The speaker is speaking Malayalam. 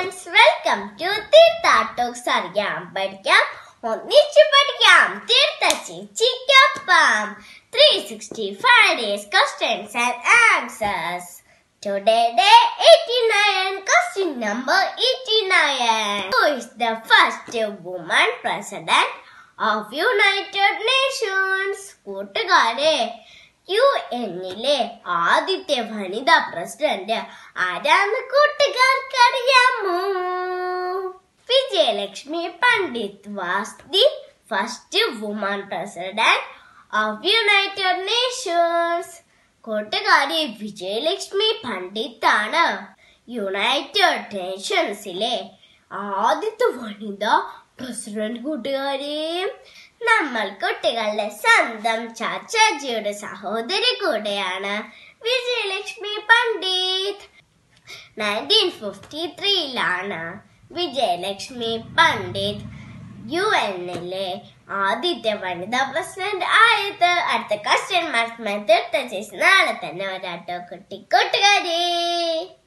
friends welcome to Theertha talks അറിയാം പഠിക്കാം ഒന്നിച്ച് പഠിക്കാം തീർത്ഥ ചേച്ചിക്കൊപ്പം three sixty five days questions and answers Today day 89 question number 89 Who is the first woman president of United Nations കൂട്ടുകാരെ യു എന്നിലെ ആദ്യത്തെ വനിതാ പ്രസിഡന്റ് ആരാന്ന് കൂട്ടുകാർക്ക് അറിയാമോ Vijayalakshmi Pandit was the first woman president of United Nations കൂട്ടുകാരി വിജയലക്ഷ്മി പണ്ഡിറ്റ് ആണ് യുണൈറ്റഡ് നേഷൻസിലെ ആദ്യത്തെ വനിതാ പ്രസിഡന്റ് കൂട്ടുകാരി നമ്മൾ കുട്ടികളുടെ സ്വന്തം ചാച്ചാജിയുടെ സഹോദരി കൂടെയാണ് വിജയലക്ഷ്മി പണ്ഡിറ്റ് നയൻറ്റീൻ ഫിഫ്റ്റി ത്രീയിലാണ് വിജയലക്ഷ്മി പണ്ഡിറ്റ് യു എന്നിലെ ആദ്യത്തെ വനിതാ പ്രസിഡന്റ് ആയത് അടുത്ത ക്വസ്റ്റ്യൻ മാർക്ക് മെത്തേഡ് ചേച്ചി നാളെ തന്നെ വരാട്ടോ കുട്ടി കൂട്ടുകാരി